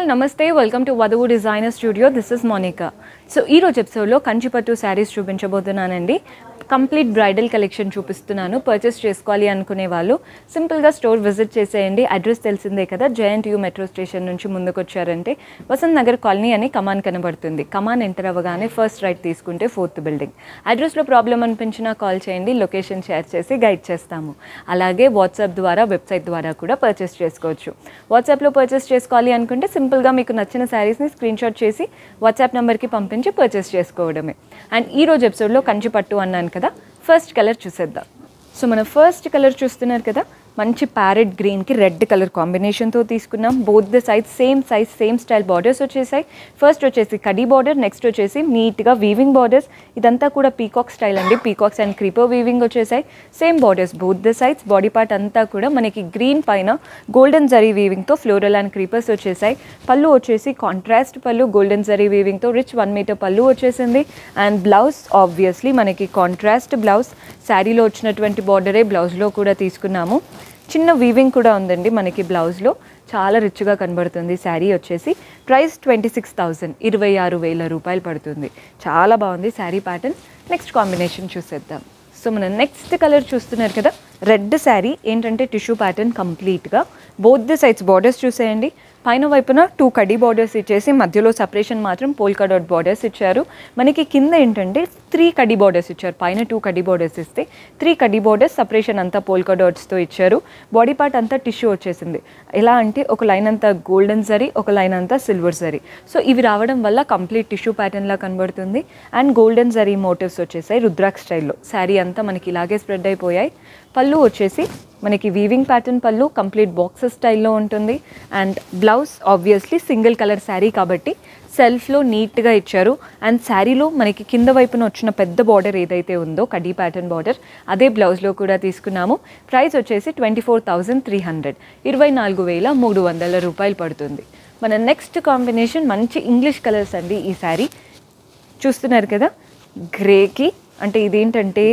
all నమస్తే welcome to Vadhuvu designer studio this is Monika so ఈ రోజు ఎపిసోడ్లో కంచిపట్టు శారీస్ చూపించబోతున్నానండి కంప్లీట్ బ్రైడల్ కలెక్షన్ చూపిస్తున్నాను పర్చేస్ చేసుకోవాలి అనుకునే వాళ్ళు సింపుల్గా స్టోర్ విజిట్ చేసేయండి అడ్రస్ తెలిసిందే కదా జయంట్ యూ మెట్రో స్టేషన్ నుంచి ముందుకు వచ్చారంటే వసంత్ నగర్ కాలనీ అని కమాన్ కనబడుతుంది కమాన్ ఎంటర్ అవ్వగానే ఫస్ట్ రైట్ తీసుకుంటే ఫోర్త్ బిల్డింగ్ అడ్రస్లో ప్రాబ్లం అనిపించినా కాల్ చేయండి లొకేషన్ షేర్ చేసి గైడ్ చేస్తాము అలాగే వాట్సాప్ ద్వారా వెబ్సైట్ ద్వారా కూడా పర్చేస్ చేసుకోవచ్చు వాట్సాప్లో పర్చేస్ చేసుకోవాలి అనుకుంటే సింపుల్గా మీకు నచ్చిన శారీస్ని స్క్రీన్ షాట్ చేసి వాట్సాప్ నెంబర్కి పంపించి పర్చేస్ చేసుకోవడమే అండ్ ఈ రోజు ఎపిసోడ్లో కంచి పట్టు అన్నాను కదా ఫస్ట్ కలర్ చూసేద్దాం సో మన ఫస్ట్ కలర్ చూస్తున్నారు కదా మంచి ప్యారెట్ గ్రీన్కి రెడ్ కలర్ కాంబినేషన్తో తీసుకున్నాం both the size same size same style borders వచ్చేసాయి ఫస్ట్ వచ్చేసి కడీ బార్డర్ నెక్స్ట్ వచ్చేసి నీట్గా వీవింగ్ బార్డర్స్ ఇదంతా కూడా పీకాక్ స్టైల్ అండి పీకాక్స్ అండ్ క్రీపర్ వీవింగ్ వచ్చేసాయి same borders both the sides body part అంతా కూడా మనకి గ్రీన్ పైన గోల్డెన్ జరీ వీవింగ్తో ఫ్లోరల్ అండ్ క్రీపర్స్ వచ్చేసాయి పళ్ళు వచ్చేసి కాంట్రాస్ట్ పళ్ళు గోల్డెన్ జరీ వీవింగ్తో రిచ్ వన్ మీటర్ పళ్ళు వచ్చేసింది అండ్ బ్లౌజ్ ఆబ్వియస్లీ మనకి కాంట్రాస్ట్ బ్లౌజ్ శారీలో వచ్చినటువంటి బార్డరే బ్లౌజ్లో కూడా తీసుకున్నాము చిన్న వీవింగ్ కూడా ఉందండి మనకి బ్లౌజ్లో చాలా రిచ్గా కనబడుతుంది శారీ వచ్చేసి ప్రైస్ ట్వంటీ సిక్స్ థౌజండ్ ఇరవై ఆరు వేల రూపాయలు పడుతుంది చాలా బాగుంది శారీ ప్యాటర్న్ నెక్స్ట్ కాంబినేషన్ చూసేద్దాం సో మన నెక్స్ట్ కలర్ చూస్తున్నారు కదా రెడ్ శారీ ఏంటంటే టిష్యూ ప్యాటర్న్ కంప్లీట్గా బోత్ ది సైడ్స్ బార్డర్స్ చూసేయండి పైన వైపున టూ కడీ బార్డర్స్ ఇచ్చేసి మధ్యలో సపరేషన్ మాత్రం పోల్కా డాట్ బార్డర్స్ ఇచ్చారు మనకి కింద ఏంటంటే త్రీ కడీ బార్డర్స్ ఇచ్చారు పైన టూ కడీ బార్డర్స్ ఇస్తే త్రీ కడీ బార్డర్స్ సపరేషన్ అంతా పోల్కా డాట్స్తో ఇచ్చారు బాడీ పార్ట్ అంతా టిష్యూ వచ్చేసింది ఎలా అంటే ఒక లైన్ అంతా గోల్డెన్ జరీ ఒక లైన్ అంతా సిల్వర్ జరీ సో ఇవి రావడం వల్ల కంప్లీట్ టిష్యూ ప్యాటర్న్లా కనబడుతుంది అండ్ గోల్డెన్ జరీ మోటివ్స్ వచ్చేసాయి రుద్రాక్ స్టైల్లో శారీ అంతా మనకి ఇలాగే స్ప్రెడ్ అయిపోయాయి పళ్ళు వచ్చేసి మనకి వీవింగ్ ప్యాటర్న్ పళ్ళు కంప్లీట్ బాక్సెస్ స్టైల్లో ఉంటుంది and blouse obviously single colour saree కాబట్టి సెల్ఫ్లో నీట్గా ఇచ్చారు అండ్ శారీలో మనకి కింద వైపున వచ్చిన పెద్ద బార్డర్ ఏదైతే ఉందో కడీ ప్యాటర్న్ బార్డర్ అదే బ్లౌజ్లో కూడా తీసుకున్నాము ప్రైస్ వచ్చేసి twenty four thousand three hundred ఇరవై నాలుగు వేల మూడు వందల రూపాయలు పడుతుంది మన నెక్స్ట్ కాంబినేషన్ మంచి ఇంగ్లీష్ కలర్స్ అండి ఈ శారీ చూస్తున్నారు కదా గ్రేకి అంటే ఇదేంటంటే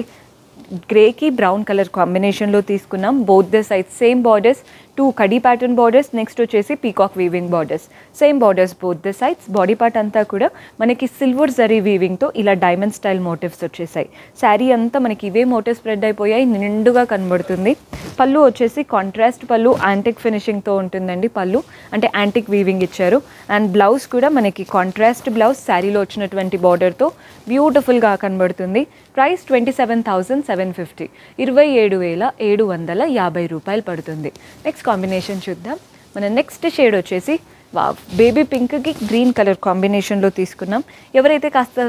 గ్రేకి బ్రౌన్ కలర్ కాంబినేషన్లో తీసుకున్నాం both the size same borders two కడీ ప్యాటర్న్ బార్డర్స్ నెక్స్ట్ వచ్చేసి peacock weaving borders same borders both the sides body part అంతా కూడా మనకి సిల్వర్ జరీ వీవింగ్తో ఇలా డైమండ్ స్టైల్ మోటివ్స్ వచ్చేసాయి శారీ అంతా మనకి ఇవే మోటివ్స్ స్ప్రెడ్ అయిపోయాయి నిండుగా కనబడుతుంది పళ్ళు వచ్చేసి కాంట్రాస్ట్ పళ్ళు యాంటిక్ ఫినిషింగ్తో ఉంటుందండి పళ్ళు అంటే యాంటిక్ వీవింగ్ ఇచ్చారు అండ్ బ్లౌజ్ కూడా మనకి కాంట్రాస్ట్ బ్లౌజ్ శారీలో వచ్చినటువంటి బార్డర్తో బ్యూటిఫుల్గా కనబడుతుంది price twenty seven thousand seven fifty ఇరవై ఏడు వేల ఏడు వందల యాభై రూపాయలు పడుతుంది నెక్స్ట్ కాంబినేషన్ చూద్దాం మన నెక్స్ట్ షేడ్ వచ్చేసి వా బేబీ పింక్కి గ్రీన్ కలర్ కాంబినేషన్లో తీసుకున్నాం ఎవరైతే కాస్త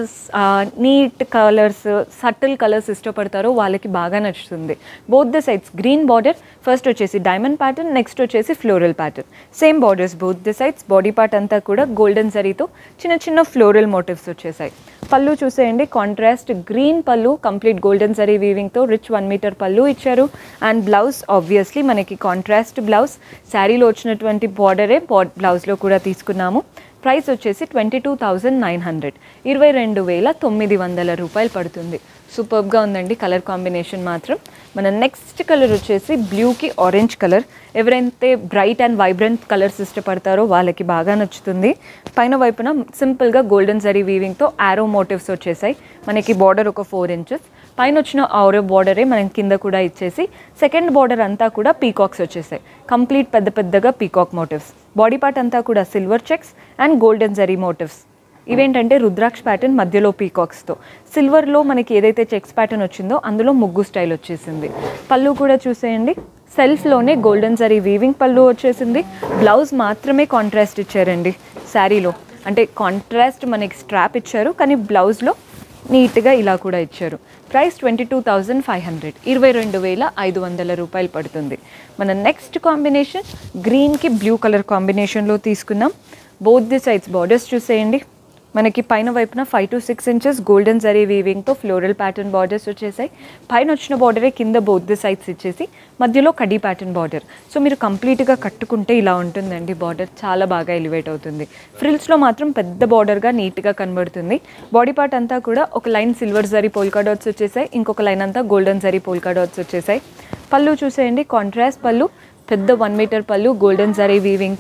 నీట్ కలర్స్ సటిల్ కలర్స్ ఇష్టపడతారో వాళ్ళకి బాగా నచ్చుతుంది both the sides green border first వచ్చేసి డైమండ్ ప్యాటర్న్ నెక్స్ట్ వచ్చేసి floral pattern same borders both the sides body part అంతా కూడా గోల్డెన్ జరీతో చిన్న చిన్న ఫ్లోరల్ మోటివ్స్ వచ్చేసాయి పళ్ళు చూసేయండి కాంట్రాస్ట్ గ్రీన్ పళ్ళు కంప్లీట్ గోల్డెన్ జరీ వీవింగ్తో రిచ్ వన్ మీటర్ పళ్ళు ఇచ్చారు అండ్ బ్లౌజ్ ఆబ్వియస్లీ మనకి కాంట్రాస్ట్ బ్లౌజ్ శారీలో వచ్చినటువంటి బార్డరే బ్లౌజ్లో కూడా తీసుకున్నాము ప్రైస్ వచ్చేసి twenty two thousand nine hundred ఇరవై రెండు వేల తొమ్మిది వందల రూపాయలు పడుతుంది సూపర్గా ఉందండి కలర్ కాంబినేషన్ మాత్రం మన నెక్స్ట్ కలర్ వచ్చేసి బ్లూకి ఆరెంజ్ కలర్ ఎవరైతే బ్రైట్ అండ్ వైబ్రెంట్ కలర్స్ ఇష్టపడతారో వాళ్ళకి బాగా నచ్చుతుంది పైన వైపున సింపుల్గా గోల్డెన్ జరీ వీవింగ్తో ఆరో మోటివ్స్ వచ్చేసాయి మనకి బార్డర్ ఒక ఫోర్ ఇంచెస్ పైన వచ్చిన ఆరో బార్డరే మనం కింద కూడా ఇచ్చేసి సెకండ్ బార్డర్ అంతా కూడా పీకాక్స్ వచ్చేసాయి కంప్లీట్ పెద్ద పెద్దగా పీకాక్ మోటివ్స్ బాడీ పార్ట్ అంతా కూడా సిల్వర్ చెక్స్ అండ్ గోల్డెన్ జరీ మోటివ్స్ ఇవేంటంటే రుద్రాక్ష ప్యాటర్న్ మధ్యలో పీకాక్స్తో సిల్వర్లో మనకి ఏదైతే చెక్స్ ప్యాటర్న్ వచ్చిందో అందులో ముగ్గు స్టైల్ వచ్చేసింది పళ్ళు కూడా చూసేయండి సెల్ఫ్లోనే గోల్డెన్ జరీ వీవింగ్ పళ్ళు వచ్చేసింది బ్లౌజ్ మాత్రమే కాంట్రాస్ట్ ఇచ్చారండి శారీలో అంటే కాంట్రాస్ట్ మనకి స్ట్రాప్ ఇచ్చారు కానీ బ్లౌజ్లో నీట్గా ఇలా కూడా ఇచ్చారు price twenty two thousand five hundred ఇరవై రెండు వేల ఐదు వందల రూపాయలు పడుతుంది మన నెక్స్ట్ కాంబినేషన్ గ్రీన్కి బ్లూ కలర్ కాంబినేషన్లో తీసుకున్నాం బోత్ ది సైడ్స్ బార్డర్స్ చూసేయండి మనకి పైన వైపున five to six inches golden జరీ వీవింగ్తో ఫ్లోరల్ ప్యాటర్న్ బార్డర్స్ వచ్చేసాయి పైన వచ్చిన బార్డరే కింద బోత్ ది సైడ్స్ ఇచ్చేసి మధ్యలో కడీ ప్యాటర్న్ బార్డర్ సో మీరు కంప్లీట్గా కట్టుకుంటే ఇలా ఉంటుందండి బార్డర్ చాలా బాగా ఎలివేట్ అవుతుంది ఫ్రిల్స్లో మాత్రం పెద్ద బార్డర్గా నీట్గా కనబడుతుంది బాడీ పార్ట్ అంతా కూడా ఒక లైన్ సిల్వర్ జరీ పోల్కా డాట్స్ వచ్చేసాయి ఇంకొక లైన్ అంతా గోల్డెన్ జరీ పోల్కా డాట్స్ వచ్చేసాయి పళ్ళు చూసేయండి కాంట్రాస్ట్ పళ్ళు పెద్ద వన్ మీటర్ పళ్ళు గోల్డెన్ జరీ వీవింగ్తో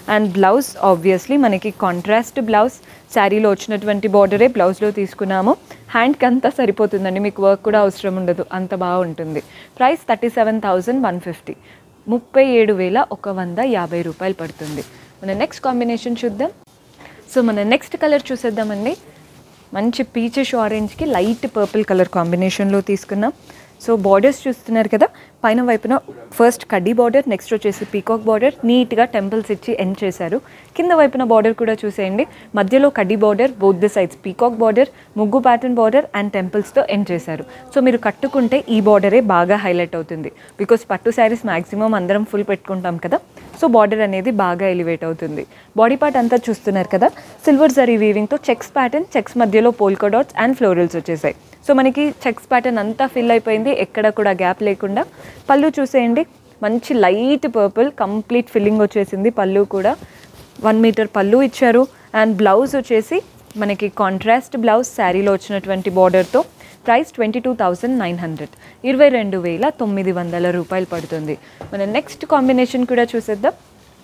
అండ్ బ్లౌజ్ ఆబ్వియస్లీ మనకి కాంట్రాస్ట్ బ్లౌజ్ శారీలో వచ్చినటువంటి బార్డరే బ్లౌజ్లో తీసుకున్నాము హ్యాండ్కి అంతా సరిపోతుందండి మీకు వర్క్ కూడా అవసరం ఉండదు అంత బాగుంటుంది price thirty seven thousand one fifty ముప్పై ఏడు వేల ఒక వంద యాభై రూపాయలు పడుతుంది మన నెక్స్ట్ కాంబినేషన్ చూద్దాం సో మన నెక్స్ట్ కలర్ చూసేద్దామండి మంచి పీచెష్ ఆరెంజ్కి లైట్ పర్పుల్ కలర్ కాంబినేషన్లో తీసుకున్నాం సో బార్డర్స్ చూస్తున్నారు కదా పైన వైపున ఫస్ట్ కడ్డీ బార్డర్ నెక్స్ట్ వచ్చేసి పీకాక్ బార్డర్ నీట్గా టెంపుల్స్ ఇచ్చి ఎండ్ చేశారు కింద వైపున బార్డర్ కూడా చూసేయండి మధ్యలో కడ్డీ border both the sides peacock border ముగ్గు ప్యాటర్న్ బార్డర్ అండ్ టెంపుల్స్తో ఎండ్ చేశారు సో మీరు కట్టుకుంటే ఈ బార్డరే బాగా హైలైట్ అవుతుంది బికాస్ పట్టు శారీస్ మ్యాక్సిమం అందరం ఫుల్ పెట్టుకుంటాం కదా సో బార్డర్ అనేది బాగా ఎలివేట్ అవుతుంది బాడీ పార్ట్ అంతా చూస్తున్నారు కదా సిల్వర్ జరీ వీవింగ్తో చెక్స్ ప్యాటర్న్ చెక్స్ మధ్యలో పోల్కో డాట్స్ అండ్ ఫ్లోరల్స్ వచ్చేసాయి సో మనకి చెక్స్ ప్యాటర్న్ అంతా ఫిల్ అయిపోయింది ఎక్కడ కూడా గ్యాప్ లేకుండా పళ్ళు చూసేయండి మంచి లైట్ పర్పుల్ కంప్లీట్ ఫిల్లింగ్ వచ్చేసింది పళ్ళు కూడా వన్ మీటర్ పళ్ళు ఇచ్చారు అండ్ బ్లౌజ్ వచ్చేసి మనకి కాంట్రాస్ట్ బ్లౌజ్ శారీలో వచ్చినటువంటి బార్డర్తో price twenty two thousand nine hundred ఇరవై రెండు వేల తొమ్మిది వందల రూపాయలు పడుతుంది మన నెక్స్ట్ కాంబినేషన్ కూడా చూసేద్దాం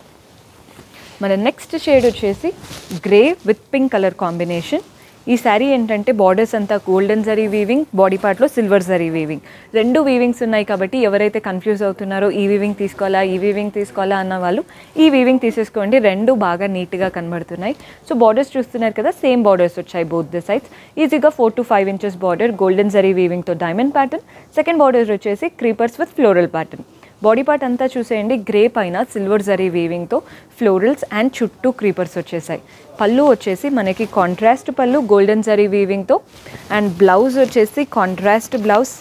మన నెక్స్ట్ షేడ్ వచ్చేసి grey with pink colour combination ఈ శారీ ఏంటంటే బార్డర్స్ అంతా గోల్డెన్ జరీ వీవింగ్ బాడీ పార్ట్లో సిల్వర్ జరీ వీవింగ్ రెండు వీవింగ్స్ ఉన్నాయి కాబట్టి ఎవరైతే కన్ఫ్యూజ్ అవుతున్నారో ఈ వీవింగ్ తీసుకోవాలా ఈ వీవింగ్ తీసుకోవాలా అన్న వాళ్ళు ఈ వీవింగ్ తీసేసుకోండి రెండు బాగా నీట్గా కనబడుతున్నాయి సో బార్డర్స్ చూస్తున్నారు కదా సేమ్ బార్డర్స్ వచ్చాయి బోత్ ద సైడ్స్ ఈజీగా four to five inches border golden జరీ వీవింగ్తో డైమండ్ ప్యాటర్న్ సెకండ్ బార్డర్ వచ్చేసి creepers with floral pattern body part అంతా చూసేయండి గ్రే పైన సిల్వర్ జరీ వీవింగ్తో ఫ్లోరల్స్ అండ్ చుట్టూ క్రీపర్స్ వచ్చేసాయి పళ్ళు వచ్చేసి మనకి కాంట్రాస్ట్ పళ్ళు గోల్డెన్ జరీ వీవింగ్తో అండ్ బ్లౌజ్ వచ్చేసి కాంట్రాస్ట్ బ్లౌజ్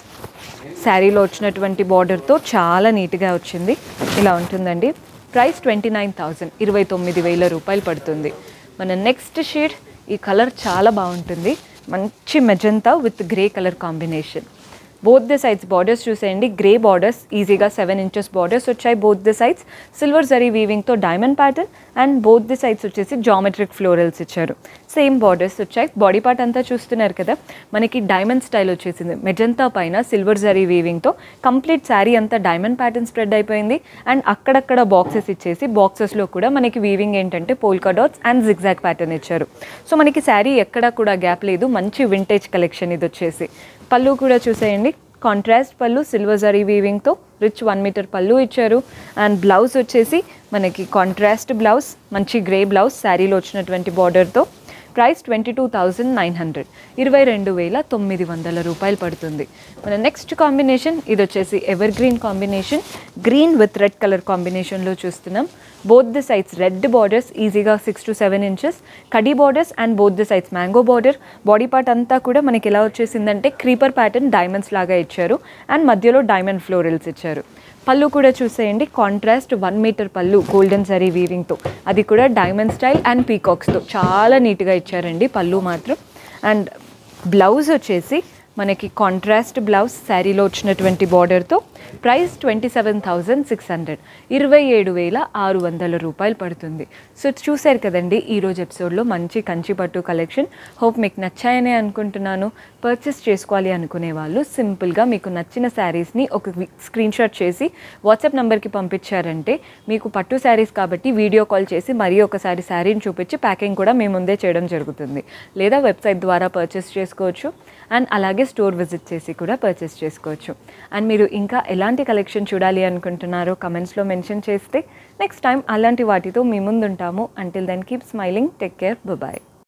శారీలో వచ్చినటువంటి బార్డర్తో చాలా నీట్గా వచ్చింది ఇలా ఉంటుందండి ప్రైస్ ట్వంటీ నైన్ థౌజండ్ ఇరవై తొమ్మిది వేల రూపాయలు పడుతుంది మన నెక్స్ట్ షేడ్ ఈ కలర్ చాలా బాగుంటుంది మంచి magenta with grey colour combination both the sides borders చూసేయండి గ్రే బార్డర్స్ ఈజీగా సెవెన్ ఇంచెస్ బార్డర్స్ వచ్చాయి బోత్ ద సైడ్స్ సిల్వర్ జరీ వీవింగ్తో diamond pattern and both the sides వచ్చేసి జామెట్రిక్ ఫ్లోరల్స్ ఇచ్చారు సేమ్ బార్డర్స్ వచ్చాయి బాడీ పార్ట్ అంతా చూస్తున్నారు కదా మనకి డైమండ్ స్టైల్ వచ్చేసింది మెజంతా పైన సిల్వర్ జరీ వీవింగ్తో కంప్లీట్ శారీ అంతా డైమండ్ ప్యాటర్న్ స్ప్రెడ్ అయిపోయింది అండ్ అక్కడక్కడ బాక్సెస్ ఇచ్చేసి బాక్సెస్లో కూడా మనకి వీవింగ్ ఏంటంటే polka dots and zigzag pattern ఇచ్చారు సో మనకి శారీ ఎక్కడా కూడా గ్యాప్ లేదు మంచి వింటేజ్ కలెక్షన్ ఇది వచ్చేసి పళ్ళు కూడా చూసేయండి కాంట్రాస్ట్ పళ్ళు సిల్వర్ జరీ వీవింగ్తో రిచ్ వన్ మీటర్ పళ్ళు ఇచ్చారు అండ్ బ్లౌజ్ వచ్చేసి మనకి కాంట్రాస్ట్ బ్లౌజ్ మంచి గ్రే బ్లౌజ్ శారీలో వచ్చినటువంటి బార్డర్తో price twenty two thousand nine hundred ఇరవై రెండు వేల తొమ్మిది వందల రూపాయలు పడుతుంది మన నెక్స్ట్ కాంబినేషన్ ఇది వచ్చేసి evergreen combination green with red colour కాంబినేషన్లో చూస్తున్నాం both the sides red borders ఈజీగా సిక్స్ టు సెవెన్ ఇంచెస్ కడీ borders and both the sides mango border body part అంతా కూడా మనకి ఎలా వచ్చేసిందంటే క్రీపర్ ప్యాటర్న్ డైమండ్స్ లాగా ఇచ్చారు అండ్ మధ్యలో డైమండ్ ఫ్లోరల్స్ ఇచ్చారు పళ్ళు కూడా చూసేయండి కాంట్రాస్ట్ వన్ మీటర్ పళ్ళు గోల్డెన్ సరీ వీవింగ్తో అది కూడా డైమండ్ స్టైల్ అండ్ పీకాక్స్తో చాలా నీట్గా ఇచ్చారండి పళ్ళు మాత్రం అండ్ బ్లౌజ్ వచ్చేసి మనకి కాంట్రాస్ట్ బ్లౌజ్ శారీలో వచ్చినటువంటి బార్డర్తో price twenty seven thousand six hundred ఇరవై ఏడు వేల ఆరు వందల రూపాయలు పడుతుంది సో చూశారు కదండి ఈరోజు ఎపిసోడ్లో మంచి కంచి పట్టు కలెక్షన్ హోప్ మీకు నచ్చాయనే అనుకుంటున్నాను పర్చేస్ చేసుకోవాలి అనుకునే వాళ్ళు సింపుల్గా మీకు నచ్చిన శారీస్ని ఒక స్క్రీన్ షాట్ చేసి వాట్సాప్ నెంబర్కి పంపించారంటే మీకు పట్టు శారీస్ కాబట్టి వీడియో కాల్ చేసి మరీ ఒకసారి శారీని చూపించి ప్యాకింగ్ కూడా మేము ముందే చేయడం జరుగుతుంది లేదా వెబ్సైట్ ద్వారా పర్చేస్ చేసుకోవచ్చు అండ్ అలాగే స్టోర్ విజిట్ చేసి కూడా పర్చేస్ చేసుకోవచ్చు అండ్ మీరు ఇంకా ఎలాంటి కలెక్షన్ చూడాలి అనుకుంటున్నారో కమెంట్స్లో మెన్షన్ చేస్తే నెక్స్ట్ టైం అలాంటి వాటితో మీ ముందుంటాము until then keep smiling take care bye